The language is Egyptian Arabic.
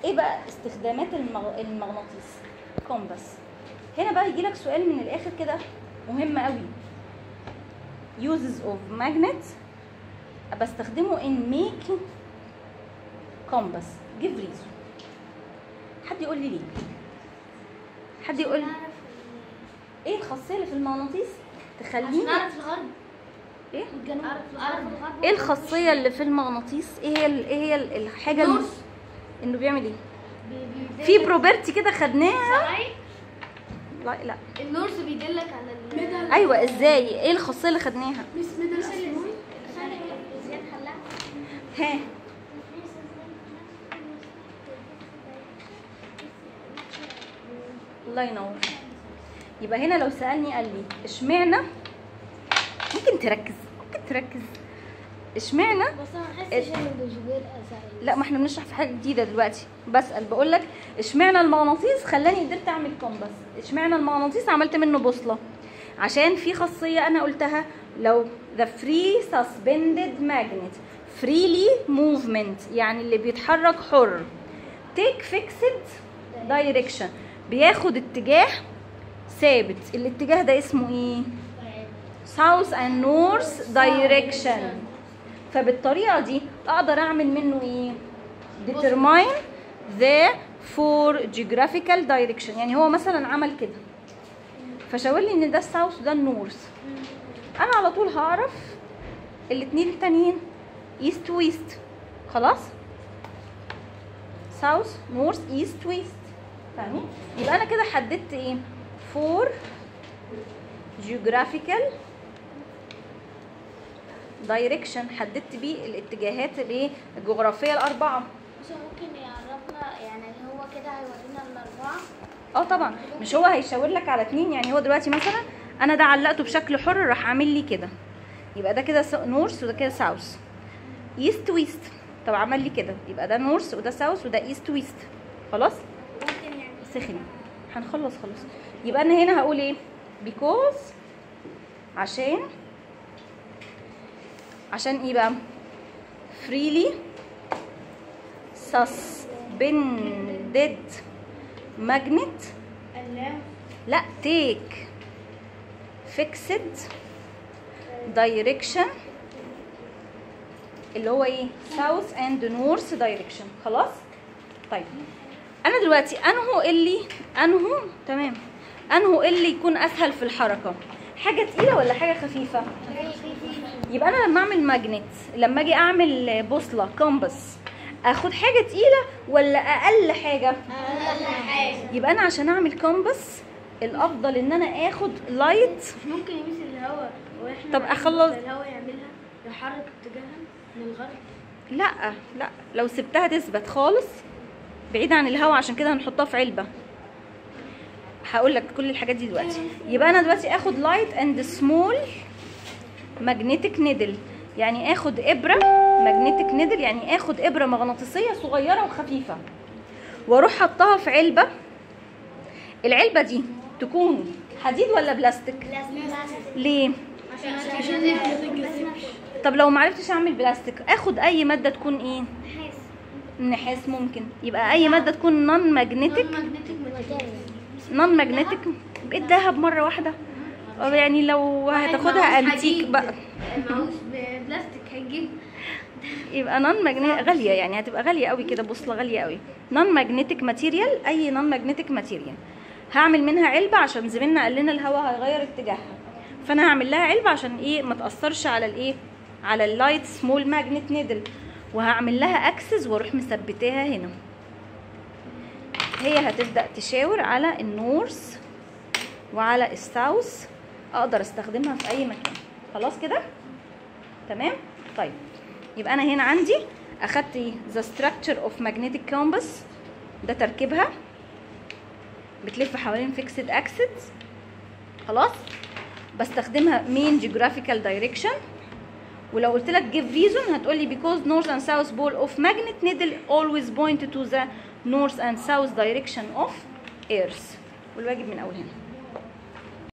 ايه بقى استخدامات المغ... المغناطيس كومباس هنا بقى يجي لك سؤال من الاخر كده مهم قوي uses of magnet بستخدمه in making compass give reason حد يقول لي ليه حد يقول لي ايه الخاصيه اللي في المغناطيس تخليني نعرف الغرب ايه والجنوب اعرف الغرب ايه الخاصيه اللي في المغناطيس ايه هي ال- ايه هي ال- الحاجه اللي نورس. انه بيعمل ايه بي- في بيدلك- بروبرتي كده خدناها سامعي؟ لا لا النورس بيدلك على ال ايوه ازاي ايه الخاصيه اللي خدناها مش مدى زياد خلاها ها الله ينور يبقى هنا لو سالني قال لي اشمعنى ممكن تركز ممكن تركز اشمعنى بس انا ما حسيتش انه بجبير اسعي لا ما احنا بنشرح في حاجه جديده دلوقتي بسال بقول لك اشمعنى المغناطيس خلاني قدرت اعمل كومباس اشمعنى المغناطيس عملت منه بوصله عشان في خاصيه انا قلتها لو the free suspended magnet freely movement يعني اللي بيتحرك حر take fixed direction بياخد اتجاه ثابت الاتجاه ده اسمه ايه south and north direction فبالطريقه دي اقدر اعمل منه ايه determine the four geographical direction يعني هو مثلا عمل كده فشاور لي ان ده الساوث وده النورث انا على طول هعرف الاتنين التانيين east ويست خلاص ساوث نورث ايست ويست فاهمين يبقى انا كده حددت ايه four geographical دايركشن حددت بيه الاتجاهات الايه الجغرافيه الاربعه بس هو ممكن يعرفنا يعني هو كده هيورينا الاربعه اه طبعا مش هو هيشاور لك على اتنين يعني هو دلوقتي مثلا انا ده علقته بشكل حر راح عامل لي كده يبقى ده كده نورث وده كده ساوث ايست ويست طب عمل لي كده يبقى ده نورث وده ساوث وده ايست ويست خلاص ممكن يعني سخن هنخلص خلاص يبقى انا هنا هقول ايه because عشان عشان ايه بقى freely suspended magnet الله لا take fixed direction اللي هو ايه south and north direction خلاص طيب انا دلوقتي انهو اللي انهو تمام انهو اللي يكون اسهل في الحركه حاجه تقيله ولا حاجه خفيفه يبقى انا لما اعمل ماجنت لما اجي اعمل بوصله كومبس اخد حاجه تقيله ولا اقل حاجه يبقى انا عشان اعمل كومبس الافضل ان انا اخد لايت مش ممكن يمس الهواء واحنا طب أخلص. الهواء يعملها يحرك اتجاهها للغرب لا لا لو سبتها تثبت خالص بعيد عن الهواء عشان كده هنحطها في علبه هقول لك كل الحاجات دي دلوقتي يبقى انا دلوقتي اخد لايت اند سمول ماجنتيك نيدل يعني اخد ابره ماجنتيك نيدل يعني اخد ابره مغناطيسيه صغيره وخفيفه واروح حطها في علبه العلبه دي تكون حديد ولا بلاستيك ليه عشان طب لو معرفتش اعمل بلاستيك اخد اي ماده تكون ايه النحاس ممكن يبقى اي ماده تكون نون ماجنتيك نون ماجنتيك الذهب مره واحده أو يعني لو هتاخدها انتيك بقى معهوش بلاستيك هيجيب يبقى نون ماجنتيك غاليه يعني هتبقى غاليه قوي كده بوصله غاليه قوي نون ماجنتيك ماتيريال اي نون ماجنتيك ماتيريال هعمل منها علبه عشان زميلنا قال لنا الهواء هيغير اتجاهها فانا هعمل لها علبه عشان ايه ما تاثرش على الايه على اللايت سمول ماجنت نيدل وهعمل لها اكسس واروح مثبتاها هنا هي هتبدا تشاور على النورث وعلى الساوث اقدر استخدمها في اي مكان خلاص كده تمام طيب يبقى انا هنا عندي اخدت ايه ذا ستراكشر اوف ماجنتيك كومباس ده تركيبها بتلف حوالين فيكسد اكسس خلاص بستخدمها مين جيوغرافيكال دايركشن ولو قلت لك give reason هتقولي because north and south pole of magnet needle always point to the north and south direction of earth والواجب من اول هنا